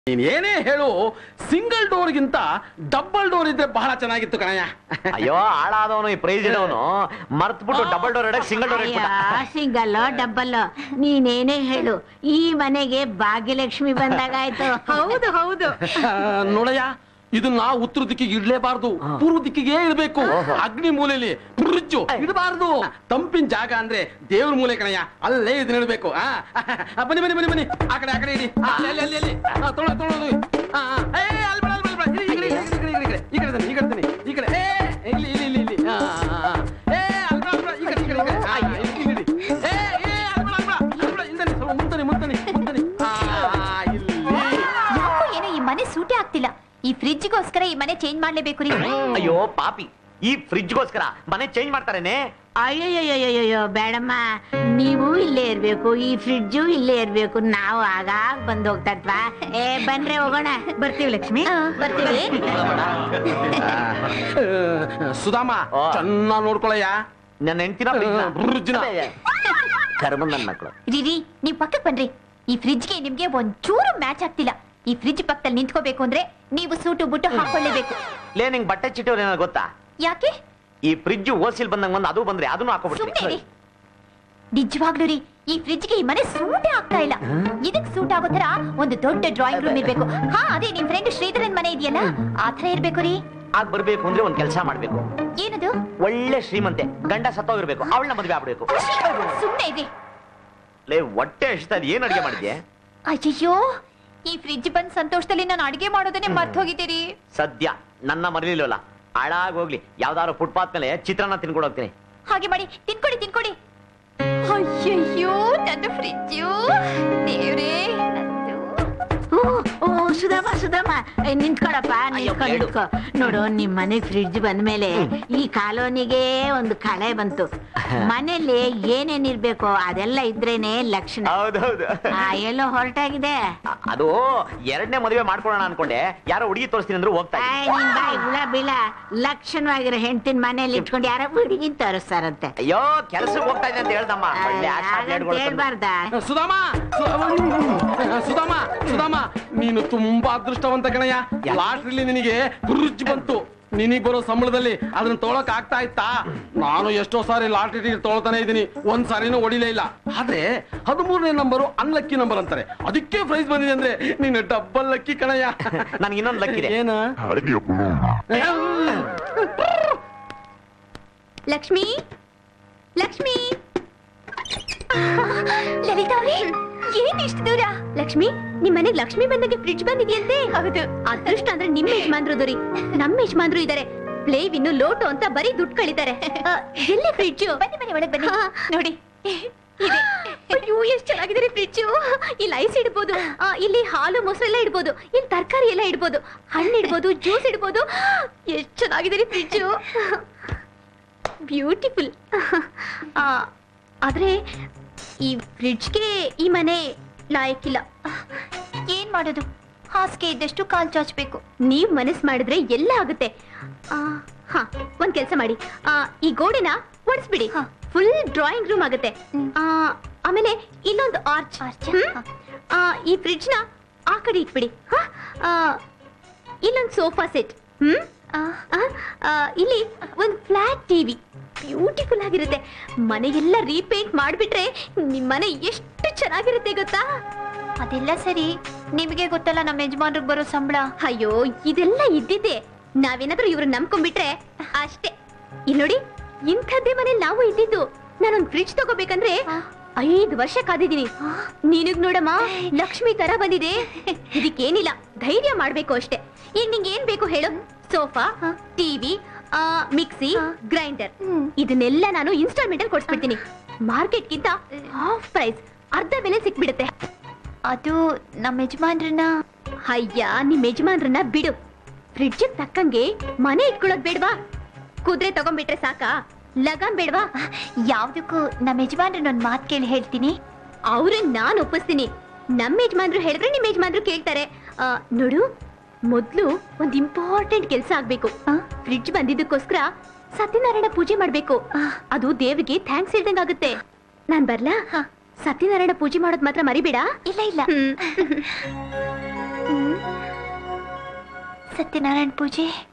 ನೀನ್ ಏನೇ ಹೇಳು ಸಿಂಗಲ್ ಡೋರ್ಗಿಂತ ಡಬಲ್ ಡೋರ್ ಇದ್ರೆ ಬಹಳ ಚೆನ್ನಾಗಿತ್ತು ಕಣಯ್ಯ ಅಯ್ಯೋ ಹಾಳಾದವನು ಈ ಪ್ರೈಸ್ ಇಡವನು ಮರ್ತ್ಬಿಟ್ಟು ಡಬಲ್ ಡೋರ್ ಇಡಕ್ ಸಿಂಗಲ್ ಡೋರ್ ಇಟ್ಬಿಟ್ಟ ಸಿಂಗಲ್ ಡಬ್ಬಲ್ ನೀನೇನೇ ಹೇಳು ಈ ಮನೆಗೆ ಭಾಗ್ಯಲಕ್ಷ್ಮಿ ಬಂದಾಗಾಯ್ತು ಹೌದು ಹೌದು ಆ, ನೋಡಯ್ಯ ಇದನ್ನ ಉತ್ತರ ದಿಕ್ಕಿಗೆ ಇಡ್ಲೇಬಾರ್ದು ಪೂರ್ವ ದಿಕ್ಕಿಗೆ ಇಡಬೇಕು ಅಗ್ನಿ ಮೂಲೆಯಲ್ಲಿ ಫ್ರಿಡ್ಜ್ ಇಡಬಾರ್ದು ತಂಪಿನ ಜಾಗ ಅಂದ್ರೆ ದೇವ್ರ ಮೂಲೆ ಕಣಯ್ಯ ಅಲ್ಲೇ ಇದನ್ನ ಇಡಬೇಕು ಆ ಆ, ಬನ್ನಿ ಬನ್ನಿ ಬನ್ನಿ ಬನ್ನಿ ಆ ಕಡೆ ಆ ಕಡೆ ಇಡಿ ಆ, ಅಲ್ಲಿ ಅಲ್ಲಿ ಅಲ್ಲಿ ಅಲ್ಲಿ ಆ, ತೊಗೊಳ್- ತೊಗೊಳೋದು ಆ, ಆ, ಏ, ಅಲ್ಲಿ ಬೇಡ, ಅಲ್ಲಿ ಬೇಡ, ಅಲ್ಲಿ ಬೇಡ. ಈ ಕಡೆ, ಈ ಕಡೆ, ಈ ಕಡೆ, ಈ ಕಡೆ, ಈ ಕಡೆ ತನ್ನಿ, ಈ ಕಡೆ ತನ್ನಿ, ಈ ಕಡೆ ಏ ಇಲ್ಲಿ ಇಲ್ಲಿ ಇಲ್ಲಿ ಇಲ್ಲಿ ಆ, ಆ, ಆ. ಏ ಅಲ್ಲಿ ಬೇಡ, ಅಲ್ಲಿ ಬೇಡ, ಈ ಕಡೆ ಈ ಕಡೆ ಈ ಕಡೆ ಆ, ಇಲ್ಲಿ ಇಲ್ಲಿ ಇಡಿ. ಏ ಏ ಅಲ್ಲಿ ಬೇಡ, ಅಲ್ಲಿ ಬೇಡ, ಅಲ್ಲಿ ಬೇಡ, ಇಲ್ಲಿ ತನ್ನಿ, ಸ್ವಲ್ಪ ಮುಂತನಿ ಮುಂತನಿ ಮುಂತನಿ ಆ, ಆ, ಇಲ್ಲಿ ಯಾಕೋ ಏನೋ ಈ ಮನೆ ಸೂಟೇ ಆಗ್ತಿಲ್ಲ ಈ ಫ್ರಿಡ್ಜ್ಗೋಸ್ಕರ ಈ ಮನೆ ಚೇಂಜ್ ಮಾಡ್ಲೇಬೇಕು ರೀ ಅಯ್ಯೋ ಪಾಪಿ ಈ ಫ್ರಿಡ್ಜ್ಗೋಸ್ಕರ ಮನೆ ಚೇಂಜ್ ಮಾಡ್ತಾರೇನೆ ಅಯ್ಯಯ್ಯಯ್ಯಯ್ಯೋ ಬೇಡಮ್ಮ ನೀವು ಇಲ್ಲೇ ಇರ್ಬೇಕು ಈ ಫ್ರಿಡ್ಜು ಇಲ್ಲೇ ಇರ್ಬೇಕು ನಾವು ಆಗಾಗ ಬಂದ್ ಹೋಗ್ತತ್ವಾ ಏ ಬನ್ರಿ ಹೋಗೋಣ ಬರ್ತೀವಿ ಲಕ್ಷ್ಮಿ ಬರ್ತೀವಿ ಸುಧಾಮ ಆ. ಚೆನ್ನಾಗ್ ನೋಡ್ಕೊಳಯ್ಯ ನನ್ನ ಹೆಂಡ್ತಿನ ಬ್ರುಜ್ನ. ಕರ್ಮ ನನ್ನ ಮಕ್ಕಳು ರೀ ರೀ ನೀವ್ ಪಕ್ಕಕ್ ಬನ್ರಿ ಈ ಫ್ರಿಡ್ಜ್ಗೆ ನಿಮ್ಗೆ ಒಂಚೂರು ಮ್ಯಾಚ್ ಆಗ್ತಿಲ್ಲ ಈ ಫ್ರಿಡ್ಜ್ ಪಕ್ಕದಲ್ಲಿ ನಿಂತ್ಕೋಬೇಕು ಅಂದ್ರೆ ನೀವು ಸೂಟು ಬುಟ್ಟು ಹಾಕೊಳ್ಳೇಬೇಕು ಲೇ ನಿಂಗ್ ಬಟ್ಟೆ ಚಿಟ್ಟವ್ರು ಏನೋ ಗೊತ್ತಾ ಯಾಕೆ ಈ ಫ್ರಿಡ್ಜ್ ಓಸಿಲ್ ಬಂದಂಗ್ ಬಂದ್ ಅದು ಬಂದ್ರೆ ಅದನ್ನು ಸುಮ್ನೆ ಹಾಕೋಬಿಡ್ತೀನಿ ರೀ ನಿಜವಾಗ್ಲು ರೀ ಈ ಫ್ರಿಡ್ಜ್ಗೆ ಈ ಮನೆ ಸೂಟೇ ಆಗ್ತಾ ಇಲ್ಲ ಇದಕ್ ಸೂಟ್ ಆಗೋ ತರ ಒಂದು ದೊಡ್ಡ ಡ್ರಾಯಿಂಗ್ ರೂಮ್ ಇರ್ಬೇಕು ಹಾ ಅದೇ ನಿಮ್ ಫ್ರೆಂಡ್ ಶ್ರೀಧರನ್ ಮನೆ ಇದೆಯಲ್ಲ ಆ ತರ ಇರ್ಬೇಕು ರೀ ಆಗ ಬರ್ಬೇಕು ಅಂದ್ರೆ ಒಂದ್ ಕೆಲಸ ಮಾಡ್ಬೇಕು ಏನದು ಒಳ್ಳೆ ಶ್ರೀಮಂತೆ ಗಂಡ ಸತ್ತೋಗಿರ್ಬೇಕು ಅವಳನ್ನ ಮದ್ವೆ ಆಗ್ಬಿಡ್ಬೇಕು ಸುಮ್ನೆ ಇದೆ ಲೇ ಹೊಟ್ಟೆ ಹಸಿತಾ ಇದೆ, ಏನ್ ಅಡಿಗೆ ಮಾಡಿದ್ಯೆ ಅಯ್ಯಯ್ಯೋ ಈ ಫ್ರಿಡ್ಜ್ ಬಂದ್ ಸಂತೋಷದಲ್ಲಿ ನಾನು ಅಡಿಗೆ ಮಾಡೋದನ್ನೇ ಮರ್ತ್ ಹೋಗಿದ್ದೀರಿ ಸದ್ಯ ನನ್ನ ಮರಲಿಲ್ವಲ್ಲ ಹಾಳಾಗ್ ಹೋಗ್ಲಿ ಯಾವ್ದಾದ್ರು ಫುಟ್ಪಾತ್ ಮೇಲೆ ಚಿತ್ರಾನ್ನ ತಿನ್ಕೊಂಡು ಹೋಗ್ತೀನಿ ಹಾಗೆ ಮಾಡಿ ತಿನ್ಕೊಡಿ ತಿನ್ಕೊಡಿ ಅಯ್ಯಯ್ಯೋ ನನ್ನ ಫ್ರಿಡ್ಜು ದೇವ್ರೇ ನಂದು. ಓ ಓ ಸುಧಾಮ ಸುಧಾಮ ಏ, ನಿಂತ್ಕೊಳಪ್ಪ ಅಯ್ಯೋ, ನಿಂತ್ಕೊ ಬೇಡು. ನಿಂತ್ಕೊ ನೋಡು ನಿಮ್ ಮನೆ ಫ್ರಿಡ್ಜ್ ಬಂದ್ಮೇಲೆ ಈ ಕಾಲೋನಿಗೆ ಒಂದು ಕಳೆ ಬಂತು ಮನೇಲಿ ಏನೇನ್ ಇರ್ಬೇಕು ಅದೆಲ್ಲ ಇದ್ರೇನೆ ಲಕ್ಷಣ ಹೌದೌದು ಆ, ಎಲ್ಲೋ ಹೊರಟಾಗಿದೆ ಅ- ಅದು ಎರಡನೇ ಮದುವೆ ಮಾಡ್ಕೊಳ್ಳೋಣ ಅನ್ಕೊಂಡೆ ಯಾರೋ ಹುಡುಗಿ ತೋರಿಸ್ತೀನಿ ಅಂದ್ರು ಹೋಗ್ತಾ ಇದ್ದೀನಿ. ಆಯ್ ನಿನ್ ಬಾಯಿ ಹುಳ ಬೀಳ ಲಕ್ಷಣವಾಗಿರೋ ಹೆಂಡತಿನ ಮನೇಲಿ ಇಟ್ಕೊಂಡು ಯಾರೋ ಹುಡುಗಿನ್ ತೋರಿಸ್ತಾರಂತೆ ಅಯ್ಯೋ ಕೆಲ್ಸಕ್ಕೆ ಹೋಗ್ತಾ ಇದ್ದೆ ಅಂತ ಹೇಳ್ದಮ್ಮ ಒಳ್ಳೆ ಆಟ ಆಡ್ಕೊಂಡು ಹೇಳ್ಬಾರ್ದ ಸುಧಾಮ ಸು- ಸುಧಾಮ ಸುಧಾಮ ನೀನು ತುಂಬಾ ಅದೃಷ್ಟವಂತ ಕಣಯ್ಯ ಯಾಕೆ? ಲಾಟ್ರಿಲಿ ನಿನಗೆ ಫ್ರಿಡ್ಜ್ ಬಂತು ನಿನಗ್ ಬರೋ ಸಂಬಳದಲ್ಲಿ ಅದನ್ನ ತೊಗೊಳಕ್ ಆಗ್ತಾ ಇತ್ತಾ ನಾನು ಎಷ್ಟೋ ಸಾರಿ ಲಾಟ್ರಿ ಟಿಕೆಟ್ ತೊಗೊಳ್ತಾನೆ ಇದೀನಿ ಒಂದ್ ಸಾರಿನೂ ಹೊಡಿಲೇ ಇಲ್ಲ ಆದ್ರೆ ಹದಿಮೂರನೇ ನಂಬರು ಅನ್ಲಕ್ಕಿ ನಂಬರ್ ಅಂತಾರೆ ಅದಕ್ಕೆ ಪ್ರೈಸ್ ಬಂದಿದೆ ಅಂದ್ರೆ ನೀನು ಡಬ್ಬಲ್ ಲಕ್ಕಿ ಕಣಯ್ಯ ನನ್ಗೆ ಇನ್ನೊಂದು ಲಕ್ಕಿದೆ ಏನ ಲಕ್ಷ್ಮಿ ಲಕ್ಷ್ಮಿ ಲಲಿತಾ ಅವ್ರೆ ಏನ್ ಇಷ್ಟು ದೂರ ಲಕ್ಷ್ಮಿ ನಿಮ್ ಮನೆಗ್ ಲಕ್ಷ್ಮಿ ಬಂದಂಗೆ ಫ್ರಿಡ್ಜ್ ಬಂದಿದೆಯಂತೆ ಹೌದು ಅದೃಷ್ಟ ಅಂದ್ರೆ ನಿಮ್ ಯಜಮಾನ್ರು ರೀ ನಮ್ ಯಜಮಾನ್ರು ಇದಾರೆ ಪ್ಲೇವ್ ಇನ್ನು ಲೋಟು ಅಂತ ಬರೀ ದುಡ್ಡು ಕಳಿತಾರೆ ಎಲ್ಲಿ ಫ್ರಿಡ್ಜ್ ಬನ್ನಿ ಬನ್ನಿ ಒಳಗ್ ಬನ್ನಿ ನೋಡಿ ಇದೆ. ಅಯ್ಯೋ ಎಷ್ಟ್ ಚೆನ್ನಾಗಿದೆ ಫ್ರಿಡ್ಜ್ ಇಲ್ಲಿ ಐಸ್ ಇಡ್ಬೋದು ಆ, ಇಲ್ಲಿ ಹಾಲು ಮೊಸರೆಲ್ಲ ಇಡ್ಬೋದು ಇಲ್ಲಿ ತರಕಾರಿ ಎಲ್ಲ ಇಡ್ಬೋದು ಹಣ್ಣು ಇಡ್ಬೋದು ಜ್ಯೂಸ್ ಇಡ್ಬೋದು ಎಷ್ಟ್ ಚೆನ್ನಾಗಿದೆ ರೀ ಫ್ರಿಡ್ಜ್ ಬ್ಯೂಟಿಫುಲ್ ಆದ್ರೆ ಈ ಫ್ರಿಡ್ಜ್ಗೆ ಈ ಮನೆ ಲಾಯಕ್ಕಿಲ್ಲ ಏನ್ ಮಾಡೋದು ಹಾಸಿಗೆ ಇದ್ದಷ್ಟು ಕಾಲ್ ಚಾಚಬೇಕು ನೀವ್ ಮನಸ್ ಮಾಡಿದ್ರೆ ಎಲ್ಲ ಆಗುತ್ತೆ ಆ, ಹಾ ಒಂದ್ ಕೆಲ್ಸ ಮಾಡಿ ಆ, ಈ ಗೋಡೆನ ಒಡಿಸ್ಬಿಡಿ ಫುಲ್ ಡ್ರಾಯಿಂಗ್ ರೂಮ್ ಆಗುತ್ತೆ ಆ, ಆಮೇಲೆ ಇಲ್ಲೊಂದು ಆರ್ಚ್ ಈ ಫ್ರಿಡ್ಜ್ ನ ಆ ಕಡೆ ಇಟ್ಬಿಡಿ ಹಾ? ಆ, ಇಲ್ಲೊಂದು ಸೋಫಾ ಸೆಟ್ ಹ್ಮ್ ಆ, ಆ, ಇಲ್ಲಿ ಒಂದು ಫ್ಲಾಟ್ ಟಿವಿ ಬ್ಯೂಟಿಫುಲ್ ಆಗಿರುತ್ತೆ ಮನೆಗೆಲ್ಲ ರೀಪೇಂಟ್ ಮಾಡ್ಬಿಟ್ರೆ ನಿಮ್ ಮನೆ ಎಷ್ಟು ಚೆನ್ನಾಗಿರುತ್ತೆ ಗೊತ್ತಾ ಅದೆಲ್ಲ ಸರಿ ನಿಮಗೆ ಗೊತ್ತಲ್ಲ ನಮ್ಮ ಯಜಮಾನ್ರಿಗೆ ಬರೋ ಸಂಬಳ ಅಯ್ಯೋ ಇದೆಲ್ಲ ಇದ್ದಿದ್ದೆ ನಾವೇನಾದ್ರೂ ಇವ್ರು ನಂಬ್ಕೊಂಡ್ಬಿಟ್ರೆ ಅಷ್ಟೇ ಇಲ್ಲಿ ನೋಡಿ ಇಂಥದ್ದೇ ಮನೇಲಿ ನಾವು ಇದ್ದಿದ್ದು ನಾನೊಂದ್ ಫ್ರಿಡ್ಜ್ ತಗೋಬೇಕಂದ್ರೆ ಐದು ವರ್ಷ ಕಾದಿದ್ದೀನಿ ನೀನಿಗ್ ನೋಡಮ್ಮ ಲಕ್ಷ್ಮಿ ತರ ಬಂದಿದೆ ಇದಕ್ಕೇನಿಲ್ಲ ಧೈರ್ಯ ಮಾಡ್ಬೇಕು ಅಷ್ಟೇ ಈಗ ನಿಂಗೆ ಏನ್ ಬೇಕು ಹೇಳು ಸೋಫಾ ಟಿವಿ ಮಿಕ್ಸಿ ಗ್ರೈಂಡರ್ ಇದನ್ನೆಲ್ಲ ನಾನು ಇನ್ಸ್ಟಾಲ್ಮೆಂಟ್ ಅಲ್ಲಿ ಕೊಡ್ಸ್ಬಿಡ್ತೀನಿ ಮಾರ್ಕೆಟ್ಗಿಂತ ಹಾಫ್ ಪ್ರೈಸ್ ಅರ್ಧ ಬೆಲೆ ಸಿಕ್ಬಿಡುತ್ತೆ ಅದು ನಮ್ಮ ಯಜಮಾನ್ರನ್ನ ಅಯ್ಯ ನಿಮ್ ಯಜಮಾನ್ರನ್ನ ಬಿಡು ಫ್ರಿಡ್ಜ್ ತಕ್ಕಂಗೆ ಮನೆ ಇಟ್ಕೊಳ್ಳೋದ್ ಬೇಡ್ವಾ ಕುದುರೆ ತಗೊಂಡ್ಬಿಟ್ರೆ ಸಾಕಾ ಲಗಾನ್ ಬೇಡ್ವಾ ಯಾವ್ದಕ್ಕೂ ನಮ್ಮ ಯಜಮಾನ್ರನ್ನ ಒಂದ್ ಮಾತ್ ಕೇಳಿ ಹೇಳ್ತೀನಿ ಅವ್ರನ್ನ ನಾನ್ ಒಪ್ಪಿಸ್ತೀನಿ ನಮ್ಮ ಯಜಮಾನ್ರು ಹೇಳಿದ್ರೆ ನಿಮ್ ಯಜಮಾನ್ರು ಕೇಳ್ತಾರೆ ಆ, ನೋಡು ಮೊದ್ಲು ಒಂದ್ ಇಂಪಾರ್ಟೆಂಟ್ ಕೆಲ್ಸ ಆಗ್ಬೇಕು ಫ್ರಿಡ್ಜ್ ಬಂದಿದ್ದಕ್ಕೋಸ್ಕರ ಸತ್ಯನಾರಾಯಣ ಪೂಜೆ ಮಾಡ್ಬೇಕು ಅದು ದೇವ್ರಿಗೆ ಥ್ಯಾಂಕ್ಸ್ ಹೇಳ್ದಂಗಾಗುತ್ತೆ ನಾನ್ ಬರ್ಲಾ ಸತ್ಯನಾರಾಯಣ ಪೂಜೆ ಮಾಡೋದ್ ಮಾತ್ರ ಮರಿಬೇಡ ಇಲ್ಲ ಇಲ್ಲ ಸತ್ಯನಾರಾಯಣ ಪೂಜೆ